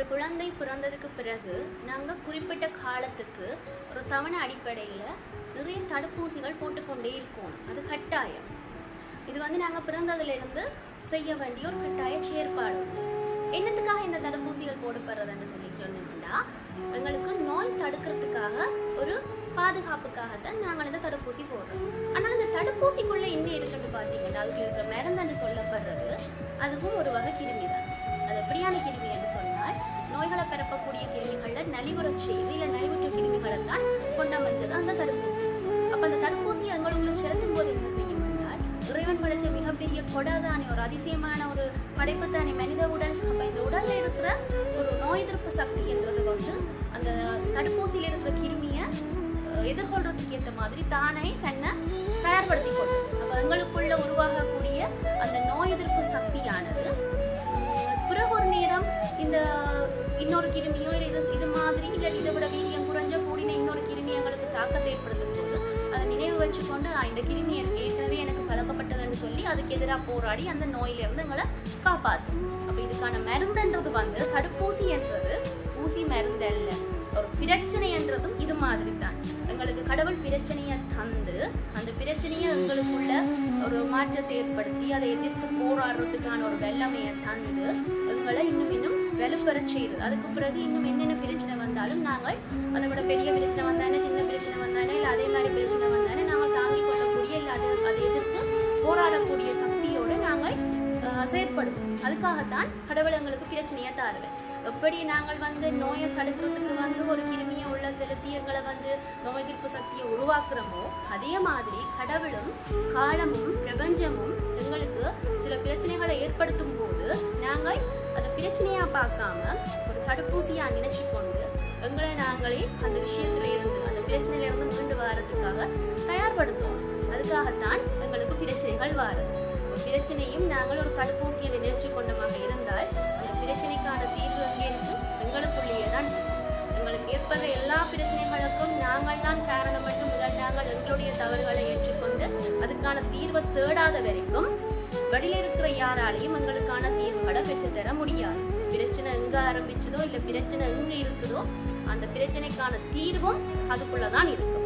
குழந்தை பிறந்ததுக்கு பிறகு நாங்கள் குறிப்பிட்ட காலத்துக்கு ஒரு தவணை அடிப்படையில் நிறைய தடுப்பூசிகள் போட்டுக்கொண்டே இருக்கணும் அது கட்டாயம் இது வந்து நாங்கள் பிறந்ததிலிருந்து செய்ய வேண்டிய ஒரு கட்டாய செயற்பாடு என்னத்துக்காக இந்த தடுப்பூசிகள் போடப்படுறதுன்னு சொல்லி சொன்னோம்னா எங்களுக்கு நோய் தடுக்கிறதுக்காக ஒரு பாதுகாப்புக்காகத்தான் நாங்கள் இந்த தடுப்பூசி போடுறோம் ஆனால் இந்த தடுப்பூசிக்குள்ள என்ன இருக்குன்னு பார்த்தீங்கன்னா அதுக்கு இருக்கிற மருந்துன்னு சொல்லப்படுறது அதுவும் ஒரு வகை கிருமி தான் அது எப்படியான கிருமி என்று சொன்னால் நோய்களை பரப்பக்கூடிய கிருமிகளை நலிவுறச் செய்து இல்லை நலிவுற்ற கிருமிகளை தான் கொண்டமைஞ்சது அந்த தடுப்பூசி அப்போ அந்த தடுப்பூசி எங்களுக்குள்ள செலுத்தும் போது என்ன செய்யும் என்றால் இறைவன் படைச்ச மிகப்பெரிய கொடை தானே ஒரு அதிசயமான ஒரு படைப்பு தானே மனித உடல் அப்போ இந்த உடல்ல இருக்கிற ஒரு நோய் எதிர்ப்பு சக்தின்றது வந்து அந்த தடுப்பூசியில் இருக்கிற கிருமியை அஹ், எதிர்கொள்றதுக்கு ஏற்ற மாதிரி தானே தன்னை தயார்படுத்தி கொள்ளும் அப்போ எங்களுக்குள்ள உருவாகக்கூடிய அந்த நோய் எதிர்ப்பு சக்தியானது உம், பிறகு ஒரு நேரம் இந்த இன்னொரு கிருமியோ இல்லை இது இது மாதிரி இல்லை இதை விட வீரியம் குறைஞ்ச கூடின இன்னொரு கிருமி எங்களுக்கு தாக்கத்தை ஏற்படுத்தும் போது அதை நினைவு வச்சுக்கொண்டு "ஆ, இந்த கிருமி எனக்கு ஏற்கனவே எனக்கு பழக்கப்பட்டதுன்னு சொல்லி அதுக்கு எதிராக போராடி அந்த நோயிலிருந்து எங்களை காப்பாற்றும் அப்போ இதுக்கான மருந்துன்றது வந்து தடுப்பூசி என்றது ஊசி மருந்து அல்ல ஒரு பிரச்சனை என்றதும் இது மாதிரி தான் எங்களுக்கு கடவுள் பிரச்சனையை தந்து அந்த பிரச்சனையை எங்களுக்குள்ள ஒரு மாற்றத்தை ஏற்படுத்தி அதை எதிர்த்து போராடுறதுக்கான ஒரு வெள்ளமையை தந்து எங்களை இன்னும் இன்னும் வலுப்பெற செய்யுது அதுக்கு பிறகு இன்னும் என்னென்ன பிரச்சனை வந்தாலும் நாங்கள் அதை விட பெரிய பிரச்சனை வந்தானே சின்ன பிரச்சனை வந்தானே இல்லை அதே மாதிரி பிரச்சனை வந்தானே நாங்கள் தாங்கிக் கொள்ளக்கூடிய இல்லை அதை அதை எதிர்த்து போராடக்கூடிய சக்தியோடு நாங்கள் அஹ், செயற்படுவோம் அதுக்காகத்தான் கடவுள் எங்களுக்கு பிரச்சனையை தாருவேன் எப்படி நாங்கள் வந்து நோயை தடுக்கிறதுக்கு வந்து ஒரு கிருமியை உள்ள செலுத்தி எங்களை வந்து நோய் எதிர்ப்பு சக்தியை உருவாக்குறோமோ அதே மாதிரி கடவுளும் காலமும் பிரபஞ்சமும் எங்களுக்கு சில பிரச்சனைகளை ஏற்படுத்தும் போது நாங்கள் அதை பிரச்சனையா பார்க்காம ஒரு தடுப்பூசியா நினைச்சு கொண்டு எங்களை நாங்களே அந்த விஷயத்துல இருந்து அந்த பிரச்சனையில இருந்து மீண்டு வாரத்துக்காக தயார்படுத்துவோம் அதுக்காகத்தான் எங்களுக்கு பிரச்சனைகள் வாருது ஒரு பிரச்சனையும் நாங்கள் ஒரு தடுப்பூசியை நினைச்சு கொண்டமாக இருந்தால் அந்த பிரச்சனைக்கான தீர்வு எங்கே இருக்கு எங்களுக்குள்ளேயே தான் இருக்கு. எங்களுக்கு ஏற்படுற எல்லா பிரச்சனைகளுக்கும் நாங்கள் தான் காரணம் மட்டும் முதல் நாங்கள் எங்களுடைய தவறுகளை ஏற்றுக்கொண்டு அதுக்கான தீர்வை தேடாத வரைக்கும் வெளியில இருக்கிற யாராலையும் எங்களுக்கான தீர்வுகளை பெற்றுத்தர முடியாது பிரச்சனை எங்க ஆரம்பிச்சதோ இல்ல பிரச்சனை எங்க இருக்குதோ அந்த பிரச்சனைக்கான தீர்வும் அதுக்குள்ளதான் இருக்கும்